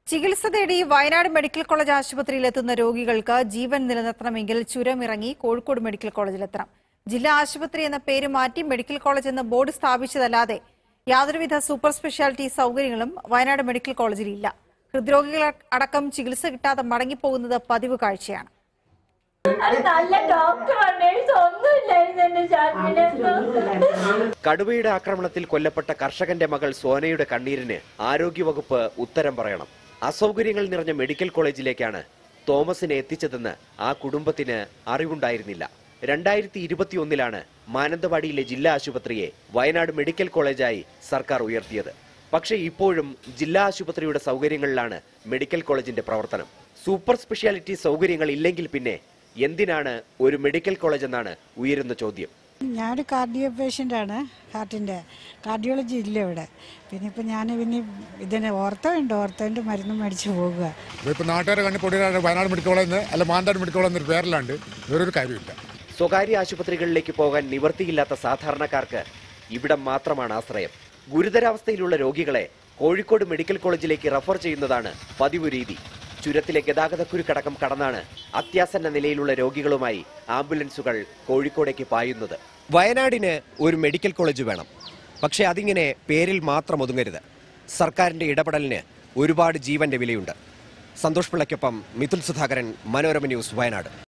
ചികിത്സ തേടി Wayanad medical college ആശുപത്രിയിൽ എത്തുന്ന രോഗികൾക്ക് ജീവൻ നിലനിർത്തണമെങ്കിൽ ചുരമിറങ്ങി കോഴിക്കോട് മെഡിക്കൽ കോളേജിലെത്തണം ജില്ലാ ആശുപത്രി എന്ന പേര് മാറ്റി മെഡിക്കൽ കോളേജ് എന്ന ബോർഡ് സ്ഥാപിച്ചതല്ലാതെ യാതൊരുവിധ സൂപ്പർ സ്പെഷ്യാലിറ്റി സൗകര്യങ്ങളും വയനാട് മെഡിക്കൽ കോളേജിൽ ഇല്ല ഹൃദ്രോഗികൾ അടക്കം ചികിത്സ കിട്ടാതെ മടങ്ങിപ്പോകുന്നത് പതിവ് കാഴ്ചയാണ് അത് നല്ല ഡോക്ടർ നേഴ്സ് ഒന്നുമില്ലായിരുന്നു എന്റെ ചാർജിനൊന്നും കടുവയുടെ ആക്രമണത്തിൽ കൊല്ലപ്പെട്ട കർഷകന്റെ മകൾ സോനയുടെ കണ്ണീരിന് ആരോഗ്യവകുപ്പ് ഉത്തരം പറയണം അസൗകര്യങ്ങൾ നിറഞ്ഞ മെഡിക്കൽ കോളേജിലേക്കാണ് തോമസിനെ എത്തിച്ചതെന്ന് ആ കുടുംബത്തിന് അറിവുണ്ടായിരുന്നില്ല രണ്ടായിരത്തി ഇരുപത്തിയൊന്നിലാണ് മാനന്തവാടിയിലെ ജില്ലാ ആശുപത്രിയെ വയനാട് മെഡിക്കൽ കോളേജായി സർക്കാർ ഉയർത്തിയത് പക്ഷേ ഇപ്പോഴും ജില്ലാ ആശുപത്രിയുടെ സൗകര്യങ്ങളിലാണ് മെഡിക്കൽ കോളേജിന്റെ പ്രവർത്തനം സൂപ്പർ സ്പെഷ്യാലിറ്റി സൗകര്യങ്ങൾ ഇല്ലെങ്കിൽ പിന്നെ എന്തിനാണ് ഒരു മെഡിക്കൽ കോളേജ് എന്നാണ് ഉയരുന്ന ചോദ്യം ഞാനൊരു കാർഡിയോ പേഷ്യൻ്റാണ് ഹാർട്ടിൻ്റെ കാർഡിയോളജി ഇല്ല ഇവിടെ പിന്നെ ഇപ്പം ഞാൻ പിന്നെ ഇതിന് ഓർത്തോ ഉണ്ട് ഓർത്തോൻ്റെ മരുന്ന് മേടിച്ച് പോകുക ഇപ്പോൾ നാട്ടുകാരെ കണ്ണി പൊടിയാണ് വയനാട് മെഡിക്കൽ കോളേജിൽ നിന്ന് അല്ല മാനന്തവാടി മെഡിക്കൽ കോളേജ് എന്നൊരു പേരിലാണ്ട് വേറൊരു കാര്യമില്ല സ്വകാര്യ ആശുപത്രികളിലേക്ക് പോകാൻ നിവൃത്തിയില്ലാത്ത സാധാരണക്കാർക്ക് ഇവിടം മാത്രമാണ് ആശ്രയം ഗുരുതരാവസ്ഥയിലുള്ള രോഗികളെ കോഴിക്കോട് മെഡിക്കൽ കോളേജിലേക്ക് റഫർ ചെയ്യുന്നതാണ് പതിവ് രീതി ചുരത്തിലെ ഗതാഗതക്കുരുക്കടക്കം കടന്നാണ് അത്യാസന്ന നിലയിലുള്ള രോഗികളുമായി ആംബുലൻസുകൾ കോഴിക്കോടേക്ക് പായുന്നത് വയനാടിന് ഒരു മെഡിക്കൽ കോളേജ് വേണം പക്ഷേ അതിങ്ങനെ പേരിൽ മാത്രം ഒതുങ്ങരുത് സർക്കാരിന്റെ ഇടപെടലിന് ഒരുപാട് ജീവന്റെ വിലയുണ്ട് സന്തോഷ് പിള്ളയ്ക്കൊപ്പം മിഥുൽ സുധാകരൻ മനോരമ ന്യൂസ് വയനാട്